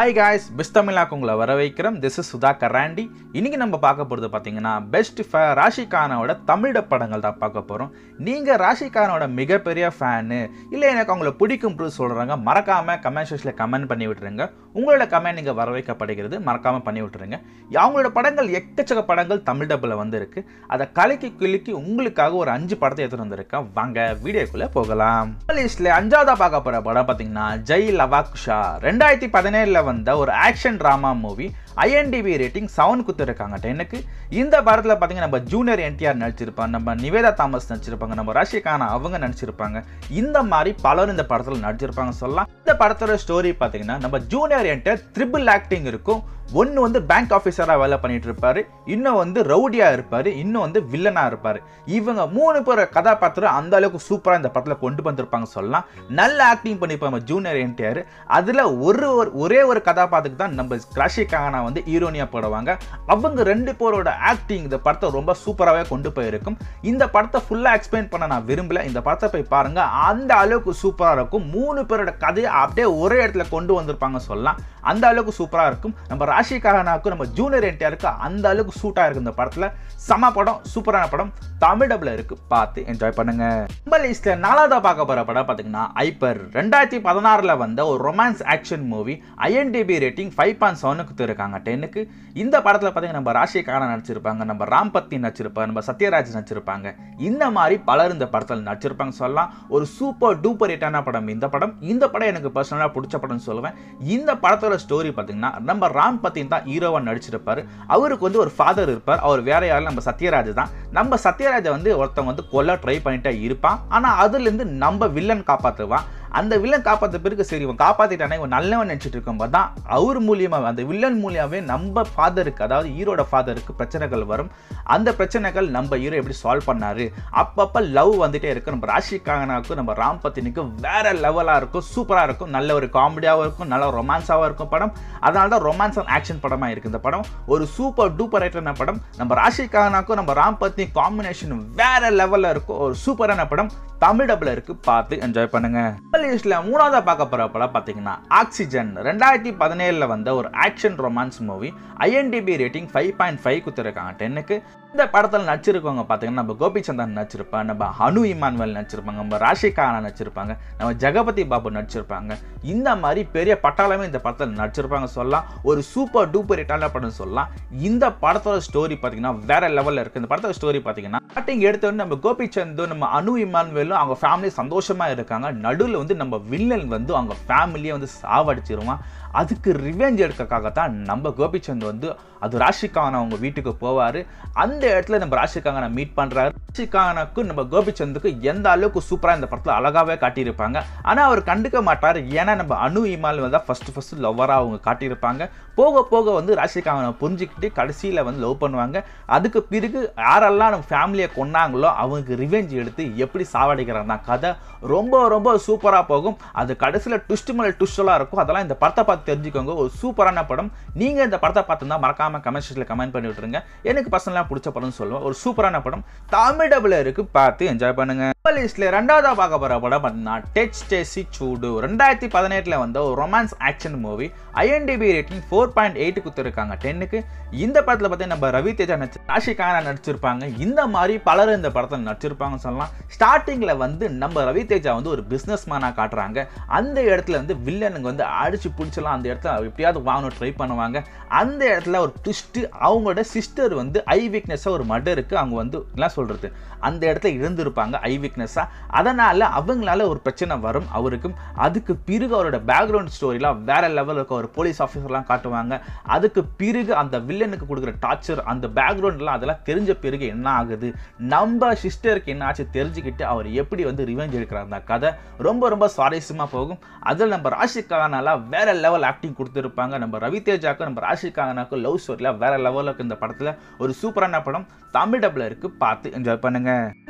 hi guys best தமிழாக்கு உங்களை வர வைக்கிறோம் திஸ் இஸ் சுதா கராண்டி இன்னைக்கு நம்ம பார்க்க போகிறது பார்த்தீங்கன்னா பெஸ்ட் ராஷிகானோட தமிழ் படங்கள் தான் பார்க்க போகிறோம் நீங்கள் ராஷிகானோட மிகப்பெரிய ஃபேனு இல்லை எனக்கு அவங்கள பிடிக்கும் சொல்கிறாங்க மறக்காமல் கமெண்ட் செக்ஷனில் கமெண்ட் பண்ணி விட்டுருங்க உங்களோட கமெண்ட் நீங்கள் வர வைக்கப்படுகிறது மறக்காமல் பண்ணி விட்டுருங்க அவங்களோட படங்கள் எக்கச்சக்க படங்கள் தமிழ் டப்பில் வந்து இருக்கு அதை கலக்கி கிளுக்கி உங்களுக்காக ஒரு அஞ்சு படத்தை எடுத்துகிட்டு வந்திருக்கேன் வாங்க வீடியோக்குள்ளே போகலாம் லிஸ்ட்டில் அஞ்சாவதா பார்க்க போகிற படம் பார்த்தீங்கன்னா ஜெய் லவாக்ஷா ரெண்டாயிரத்தி பதினேழில் வந்த ஒரு action drama movie IMDb rating seven குத்துருக்காங்க டென்னுக்கு இந்த படத்தில் பார்த்தீங்கன்னா நம்ம ஜூனியர் என்டிஆர் நடிச்சிருப்பாங்க நம்ம நிவேதா தாமஸ் நடிச்சிருப்பாங்க நம்ம ராஷிகானா அவங்க நடிச்சிருப்பாங்க இந்த மாதிரி பலரும் இந்த படத்தில் நடிச்சிருப்பாங்க சொல்லலாம் இந்த படத்தோட ஸ்டோரி பார்த்தீங்கன்னா நம்ம ஜூனியர் என்டிஆர் ட்ரிபிள் ஆக்டிங் இருக்கும் ஒன்று வந்து பேங்க் ஆஃபீஸராக வேலை பண்ணிட்டு இருப்பாரு இன்னும் வந்து ரவுடியாக இருப்பார் இன்னும் வந்து வில்லனாக இருப்பார் இவங்க மூணு பேர் கதாபாத்திரம் அந்த அளவுக்கு சூப்பராக இந்த படத்தில் கொண்டு வந்திருப்பாங்க சொல்லலாம் நல்ல ஆக்டிங் பண்ணியிருப்பாங்க ஜூனியர் என்டிஆர் அதில் ஒரு ஒரு- ஒரே ஒரு கதாபாத்திரத்துக்கு தான் நம்ம ராஷிகானா வந்து ஹீரோனியாக போடுவாங்க அவங்க ரெண்டு பேரோட ஆக்டிங் இந்த படத்தை ரொம்ப சூப்பராகவே கொண்டு போயிருக்கும் இந்த படத்தை ஃபுல்லாக எக்ஸ்பிளைன் பண்ண நான் விரும்பல இந்த படத்தை போய் பாருங்க அந்த அளவுக்கு சூப்பராக இருக்கும் மூணு பேரோட கதையை அப்படியே ஒரே இடத்துல கொண்டு வந்திருப்பாங்க சொல்லலாம் அந்த அளவுக்கு சூப்பராக இருக்கும் நம்ம ராஷிகானாக்கும் நம்ம ஜூனியர் என்டிஆருக்கு அந்த அளவுக்கு சூட்டாக இருக்கும் இந்த படத்தில் சம படம் சூப்பரான படம் தமிழ் டபுள் இருக்கு பார்த்து என்ஜாய் பண்ணுங்க நம்ம லிஸ்ட்ல நாலாவதா பார்க்க போற படம் பார்த்தீங்கன்னா ஐப்பர் ரெண்டாயிரத்தி பதினாறுல வந்த ஒரு romance action movie IMDb rating five point செவனுக்கு இருக்காங்க டென்னுக்கு இந்த படத்தில் பார்த்தீங்கன்னா நம்ம ராஷிகானா நடிச்சிருப்பாங்க நம்ம ராம்பத்தி நடிச்சிருப்பாங்க நம்ம சத்யராஜ் நடிச்சிருப்பாங்க இந்த மாதிரி பலர் இந்த படத்தில் நடிச்சிருப்பாங்க சொல்லலாம் ஒரு சூப்பர் டூப்பர் ஹிட்டான படம் இந்த படம் இந்த படம் எனக்கு பர்சனலாக பிடிச்ச படம்னு சொல்லுவேன் இந்த படத்தோட ஸ்டோரி பார்த்தீங்கன்னா நம்ம ராம் பத்தின் தான் ஹீரோவாக நடிச்சிருப்பாரு அவருக்கு வந்து ஒரு ஃபாதர் இருப்பார் அவர் வேற யாரும் நம்ம சத்யராஜ் தான் நம்ம சத்யராஜை வந்து ஒருத்தன் வந்து கொல்ல ட்ரை பண்ணிட்டே இருப்பான் ஆனால் அதுலேருந்து நம்ம வில்லன் காப்பாற்றுவான் அந்த வில்லன் காப்பாற்ற பிறகு சரி இவன் காப்பாற்றிட்டானே இவன் நல்லவன் நினச்சிட்டு இருக்கும்போது தான் அவர் மூலியமாக அந்த வில்லன் மூலியமாகவே நம்ம ஃபாதருக்கு அதாவது ஹீரோட ஃபாதருக்கு பிரச்சனைகள் வரும் அந்த பிரச்சனைகள் நம்ம ஹீரோ எப்படி சால்வ் பண்ணாரு அப்பப்போ லவ் வந்துட்டே இருக்கு நம்ம ராஷிகானாக்கும் நம்ம ராம் பத்தினிக்கும் வேற லெவலாக இருக்கும் சூப்பராக இருக்கும் நல்ல ஒரு காமெடியாகவும் இருக்கும் நல்ல ரொமான்ஸாகவும் இருக்கும் படம் அதனால தான் ரொமான்ஸ் அண்ட் ஆக்ஷன் படமாக இருக்குது இந்த படம் ஒரு சூப்பர் டூப்பர் ஐட்டன படம் நம்ம ராஷிகானாக்கும் நம்ம ராம் பத்னி காம்பினேஷன் வேற லெவலில் இருக்கும் ஒரு சூப்பரான படம் தமிழ் டபுள் இருக்கு பார்த்து என்ஜாய் பண்ணுங்க லிஸ்ட்ல மூணாவதா பார்க்க போற படம் பார்த்தீங்கன்னா ஆக்சிஜன் ரெண்டாயிரத்தி பதினேழுல வந்த ஒரு action romance movie IMDb rating five point five கொடுத்துருக்காங்க டென்னுக்கு இந்த படத்தில் நடிச்சிருக்கவங்க பார்த்தீங்கன்னா நம்ம கோபிச்சந்தன் நடிச்சிருப்பாங்க நம்ம அனு இமானுவல் நடிச்சிருப்பாங்க நம்ம ராஷிகானா நடிச்சிருப்பாங்க நம்ம ஜெகபதி பாபு நடிச்சிருப்பாங்க இந்த மாதிரி பெரிய பட்டாளமே இந்த படத்தில் நடிச்சிருப்பாங்க சொல்லலாம் ஒரு சூப்பர் டூப்பர் ஹிட்டான படம் சொல்லலாம் இந்த படத்தோட ஸ்டோரி பார்த்தீங்கன்னா வேற லெவலில் இருக்கு இந்த படத்தோட ஸ்டோரி பார்த்தீங்கன்னா ஸ்டார்டிங் எடுத்தோடனே நம்ம கோபிச்சந்து நம்ம அனு இமானுவேலும் அவங்க ஃபேமிலி சந்தோஷமா இருக்காங்க நடுவில் வந்து நம்ம வில்லன் வந்து அவங்க ஃபேமிலியை வந்து சாவடிச்சிருவான் அதுக்கு ரிவெஞ்ச் எடுக்கக்காக தான் நம்ம கோபிச்சந்த் வந்து அது ராஷிகான அவங்க வீட்டுக்கு போவார் அந்த இடத்துல நம்ம ராஷிகாங்கனை மீட் பண்ணுறாரு ராஷிகானுக்கும் நம்ம கோபிச்சந்துக்கும் எந்த அளவுக்கு சூப்பராக இந்த படத்தில் அழகாகவே காட்டியிருப்பாங்க ஆனால் அவர் கண்டுக்க மாட்டார் ஏன்னா நம்ம அனு இமால் தான் ஃபஸ்ட்டு ஃபஸ்ட்டு லவ்வராக அவங்க காட்டியிருப்பாங்க போக போக வந்து ராஷிகாங்கனை புரிஞ்சுக்கிட்டு கடைசியில் வந்து லவ் பண்ணுவாங்க அதுக்கு பிறகு யாரெல்லாம் நம்ம ஃபேமிலியை கொண்டாங்களோ அவங்களுக்கு ரிவெஞ்ச் எடுத்து எப்படி சாவடிக்கிறாங்க கதை ரொம்ப ரொம்ப சூப்பராக போகும் அது கடைசியில் ட்விஸ்ட் மேலே ட்விஸ்டெல்லாம் இருக்கும் அதெல்லாம் இந்த படத்தை பார்த்து தெரிஞ்சுக்கோங்க ஒரு சூப்பரான படம் நீங்கள் இந்த படத்தை பார்த்துருந்தா மறக்காமல் கமெண்ட் செக்ஷனில் கமெண்ட் பண்ணி விட்டுருங்க எனக்கு பர்சனலாக பிடிச்ச படம்னு சொல்லுவேன் ஒரு சூப்பரான படம் தமிழ் டபுள் இருக்கு பார்த்து என்ஜாய் பண்ணுங்க லிஸ்ட்ல ரெண்டாவதா பார்க்க போற படம் பார்த்தீங்கன்னா டெச் டேசி சூடு ரெண்டாயிரத்தி பதினெட்டுல வந்த ஒரு romance action movie IMDb rating four point eight கொடுத்துருக்காங்க டென்னுக்கு இந்த படத்தில் பார்த்தீங்கன்னா நம்ம ரவி தேஜா நடிச்சு ராஷிகானா நடிச்சிருப்பாங்க இந்த மாதிரி பலரும் இந்த படத்தில் நடிச்சிருப்பாங்கன்னு சொல்லலாம் ஸ்டார்டிங்கில் வந்து நம்ம ரவி தேஜா வந்து ஒரு பிஸ்னஸ் மேனாக காட்டுறாங்க அந்த இடத்துல வந்து வில்லனுங்க வந்து அடிச்சு பிடிச்சலாம் அந்த இடத்துல எப்படியாவது வாங்கணும் ட்ரை பண்ணுவாங்க அந்த இடத்துல ஒரு ட்விஸ்ட்டு அவங்களோட சிஸ்டர் வந்து ஐ வீக்னஸாக ஒரு மர்டருக்கு அவங்க வந்து என்ன சொல்கிறது அந்த இடத்துல இருந்திருப்பாங்க ஐ வீக்னஸாக அதனால் அவங்களால ஒரு பிரச்சனை வரும் அவருக்கும் அதுக்கு பிறகு அவரோட பேக்ரவுண்ட் ஸ்டோரிலாம் வேற லெவலில் இருக்க ஒரு போலீஸ் ஆஃபீஸர்லாம் காட்டுவாங்க அதுக்கு பிறகு அந்த வில்லனுக்கு கொடுக்குற டார்ச்சர் அந்த பேக்ரவுண்ட்லாம் அதெல்லாம் தெரிஞ்ச பிறகு என்ன ஆகுது நம்ம சிஸ்டருக்கு என்ன ஆச்சு தெரிஞ்சுக்கிட்டு அவர் எப்படி வந்து ரிவெஞ்ச் எடுக்கிறார் அந்த கதை ரொம்ப ரொம்ப சுவாரஸ்யமாக போகும் அதில் நம்ம ராஷிகானால வேற லெவல் ஆக்டிங் கொடுத்துருப்பாங்க நம்ம ரவிதேஜாக்கும் நம்ம ராஷிகானாக்கும் லவ் ஸ்டோரியில் வேற லெவலுக்கு இந்த படத்தில் ஒரு சூப்பரான படம் தமிழ் டபுள் இருக்கு பார்த்து என்ஜாய் பண்ணுங்க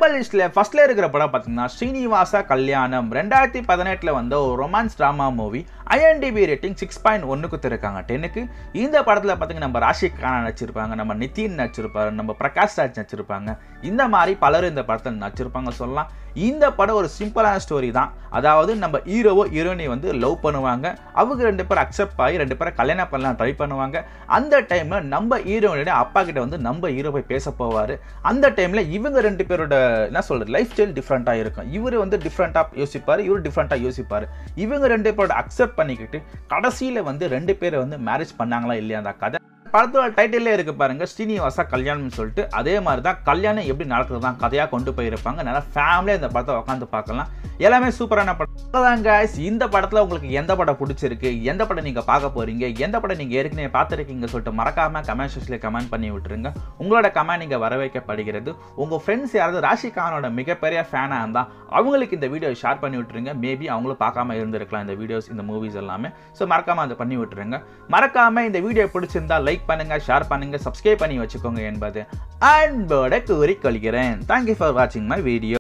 நம்ம லிஸ்ட்ல ஃபர்ஸ்ட்ல இருக்கிற படம் பார்த்தீங்கன்னா ஸ்ரீனிவாசா கல்யாணம் ரெண்டாயிரத்தி பதினெட்டுல வந்த ஒரு romance drama movie IMDb rating six point ஒன்னுக்கு தருக்காங்க டென்னுக்கு இந்த படத்தில் பார்த்தீங்கன்னா நம்ம ராஷிக் கானா நடிச்சிருப்பாங்க நம்ம நிதின் நடிச்சிருப்பாரு நம்ம பிரகாஷ் ராஜ் நடிச்சிருப்பாங்க இந்த மாதிரி பலரும் இந்த படத்தில் நடிச்சிருப்பாங்க சொல்லலாம் இந்த படம் ஒரு சிம்பிளான ஸ்டோரி தான் அதாவது நம்ம ஹீரோவோ ஹீரோயினி வந்து லவ் பண்ணுவாங்க அவங்க ரெண்டு பேரும் அக்செப்ட் ஆகி ரெண்டு பேரும் கல்யாணம் பண்ணலாம் ட்ரை பண்ணுவாங்க அந்த டைமில் நம்ம ஹீரோயினுடைய அப்பா கிட்ட வந்து நம்ம ஹீரோ போய் பேச போவார் அந்த டைமில் இவங்க ரெண்டு பேரோட என்ன சொல்கிறது லைஃப் ஸ்டைல் டிஃப்ரெண்ட்டாக இருக்கும் இவர் வந்து டிஃப்ரெண்ட்டாக யோசிப்பார் இவர் டிஃப்ரெண்ட்டாக யோசிப்பார் இவங்க ரெண்டு பேரோட அக்செப்ட் பண்ணிக்கிட்டு கடைசியில் வந்து ரெண்டு பேரை வந்து மேரேஜ் பண்ணாங்களா இல்லையா அந்த கதை படத்தோட டைட்டிலே இருக்கு பாருங்க ஸ்ரீனிவாசா கல்யாணம்னு சொல்லிட்டு அதே மாதிரி தான் கல்யாணம் எப்படி நடக்குது தான் கதையாக கொண்டு போயிருப்பாங்க நல்லா ஃபேமிலியாக இந்த படத்தை உட்காந்து பார்க்கலாம் எல்லாமே சூப்பரான படம் தான் guys இந்த படத்தில் உங்களுக்கு எந்த படம் பிடிச்சிருக்கு எந்த படம் நீங்கள் பார்க்க போறீங்க எந்த படம் நீங்கள் ஏற்கனவே பார்த்துருக்கீங்க சொல்லிட்டு மறக்காம கமெண்ட் செக்ஷனில் கமெண்ட் பண்ணி விட்டுருங்க உங்களோட கமெண்ட் நீங்கள் வரவேற்கப்படுகிறது உங்கள் ஃப்ரெண்ட்ஸ் யாராவது ராஷி கானோட மிகப்பெரிய ஃபேனாக இருந்தால் அவங்களுக்கு இந்த வீடியோ ஷேர் பண்ணி விட்டுருங்க மேபி அவங்களும் பார்க்காம இருந்திருக்கலாம் இந்த வீடியோஸ் இந்த மூவிஸ் எல்லாமே ஸோ மறக்காம அதை பண்ணி விட்டுருங்க மறக்காம இந்த வீடியோ பிடிச்சிருந்தா லைக் பண்ணுங்க ஷேர் பண்ணுங்க சப்ஸ்கிரைப் பண்ணி வச்சுக்கோங்க என்பது அன்போட கூறிக்கொள்கிறேன் தேங்க்யூ ஃபார் வாட்சிங் மை வீடியோ